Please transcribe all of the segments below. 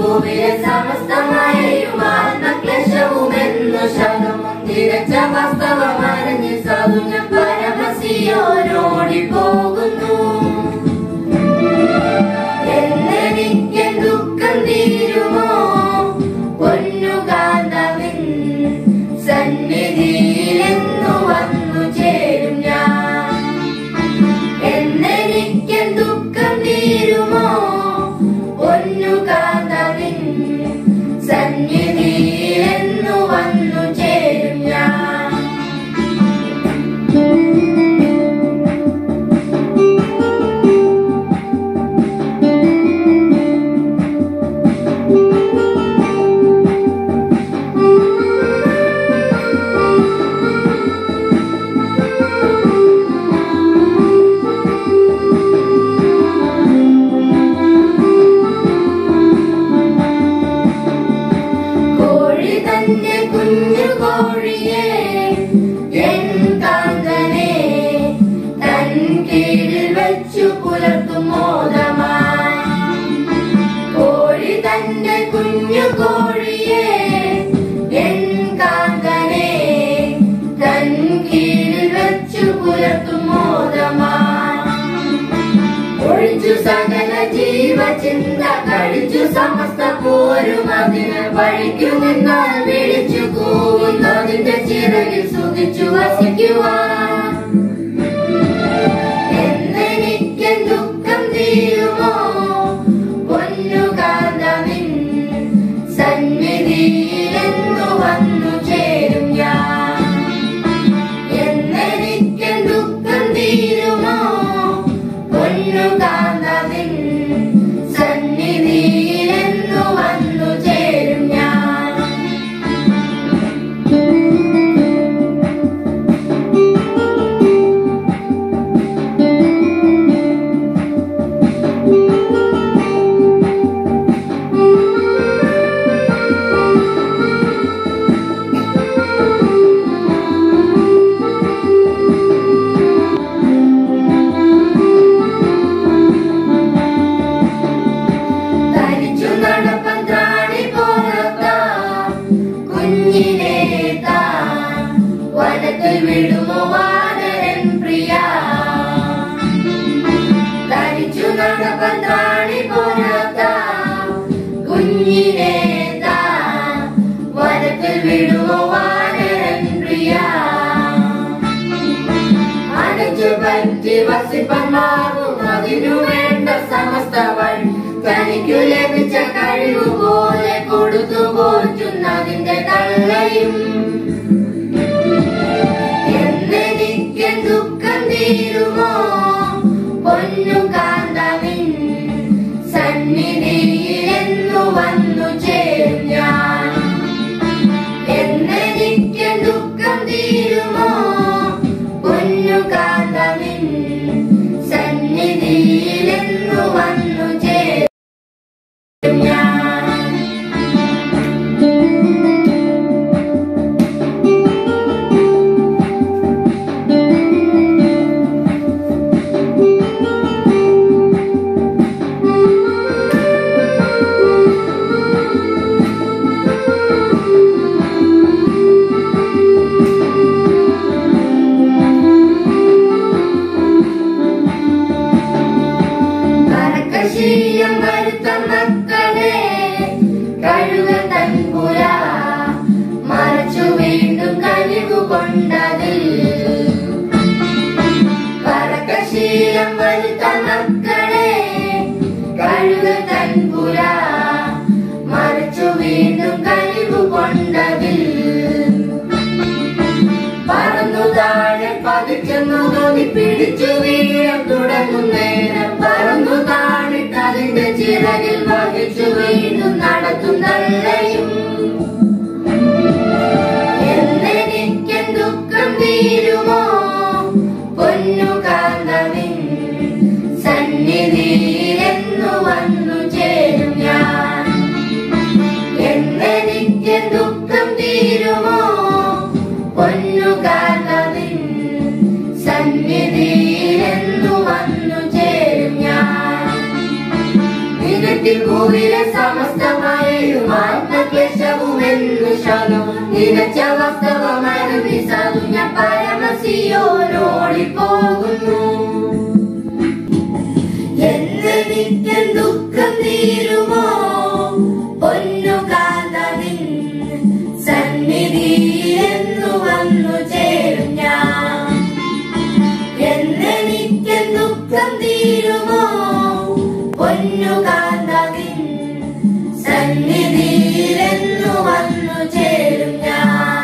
ഭൂമിയെ സമസ്തമായും ആത്മക്ലേശവുമെന്നു ശതമും തികച്ച വാസ്തവമറിഞ്ഞ് സാധു ഞാൻ പരമസിയോനോടി പോകുന്നു എന്നെനിക്ക് ദുഃഖം തീരുമോ പൊന്നുകാന്തവിൻ സന്നിധിയിലെന്നു വന്നു ചേരും ഞാൻ എന്നെനിക്ക് ദുഃഖം തീരുമോ പൊന്നുകാന്തവിൻ സന്നിധിയിലെന്നു വന്നു ചേരും ഞാൻ കോഴി തന്റെ കുഞ്ഞു കോഴിയെ എൻ കാന്തനെ തൻ കീഴിൽ വെച്ചു പുലർത്തും മോദമായി കോഴി തന്റെ കുഞ്ഞു കോഴിയെ എൻ കാന്തനെ തൻ കീഴിൽ വെച്ചു പുലർത്തും മോദമായി ഒഴിച്ചു സകല ജീവചിന്ത കഴിച്ചു സമസ്ത പോരും അതിന് വഴിക്കു നിന്നാൽ വിളിച്ചു കൂവുന്നതിന്റെ ചിറകിൽ സുഖിച്ചു വസിക്കുവാൻ എന്നെനിക്ക് ദുഃഖം തീരുമോ പൊന്നുകാന്തവിൻ സന്നിധിയിലെന്നു വന്നു ചേരും ഞാൻ എന്നെനിക്ക് ദുഃഖം തീരുമോ പൊന്നുകാന്തവിൻ സന്നിധിയിലെന്നു വന്നു ചേരും ഞാൻ തനിച്ചു നടപ്പൻ ത്രാണി പോലത്താ കുഞ്ഞിനെ താൻ വനത്തിൽ വിടുമോ വാനരൻ പ്രിയ തനിച്ചു നടപ്പൻ ത്രാണി പോലത്താ കുഞ്ഞിനെ താൻ വനത്തിൽ വിടുമോ വാനരൻ പ്രിയ അണച്ചു പറ്റി വസിപ്പന്മാവും അതിനു വേണ്ട സമസ്ത വഴി തനിക്കു ലഭിച്ച കഴിവ് പോലെ കൊടുത്തു പോറ്റുന്നതിന്റെ തള്ളയും എന്നെനിക്ക് ദുഃഖം തീരുമോ പൊന്നു കാന്തവിൻ സന്നിധിയിലെന്നു വന്നു ചേരും ഞാൻ എന്നെനിക്ക് ദുഃഖം തീരുമോ പൊന്നു കാന്തവിൻ സന്നിധിയിലെന്നു വന്നു ചേരും ഞാൻ കർക്കശീലം വരുത്ത മക്കളെ കഴുക തൻപുര മറച്ചു വീണ്ടും കനിവു കൊണ്ടതിൽ കർക്കശീലം വരുത്ത മക്കളെ കഴുക തൻപുര മറച്ചു വീണ്ടും കനിവു കൊണ്ടതിൽ പറന്നു താഴെ പതിച്ചെന്നു തോന്നി പിടിച്ചു വീഴാൻ തുടങ്ങും നേരം പറന്നു താണിട്ട് അതിന്റെ ചിറകിൽ വഹിച്ചു വീണ്ടും നടത്തും തള്ളയും എന്നെനിക്ക് ദുഃഖം തീരുമോ പൊന്നു കാന്തവിൻ സന്നിധിയിലെന്നു വന്നു ചേരും ഞാൻ എന്നെനിക്ക് ദുഃഖം തീരുമോ പൊന്നു കാന്തവിൻ സന്നിധിയിലെന്നു വന്നു ചേരും ഞാൻ നിരത്തിൽ ഭൂവിലെ സമസ്തമായ എന്ന് ശാലം നിനച്ച വാസ്തവമരുവി സാധു ഞാൻ പരമസിയോനോടിപ്പോകുന്നു എന്നെനിക്കൻ ദുഃഖം തീരുമോ പൊന്നു കാന്തനിൻ സന്നിധിയിലെന്നു വന്നു ചേരും ഞാൻ എന്നെനിക്കൻ ദുഃഖം തീരുമോ പൊന്നു കാന്തനിൻ സന്നിധിയിലെന്നു വന്നു ചേരും ഞാൻ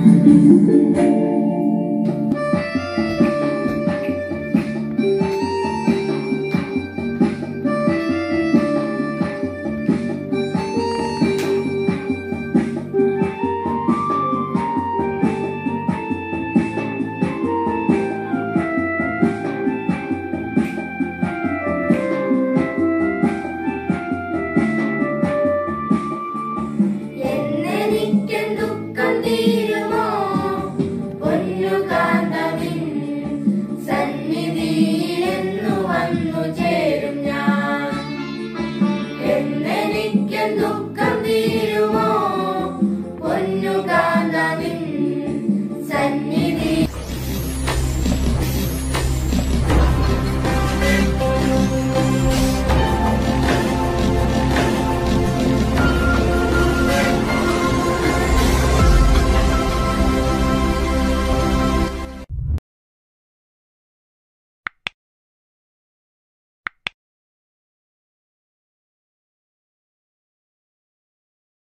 എന്നെനിക്കൻ ദുഃഖം തീരുമോ പൊന്നു കാന്തവിൻ സന്നിധിയിലെന്നു വന്നു ചേരും ഞാൻ എന്നെനിക്കൻ ദുഃഖം തീരുമോ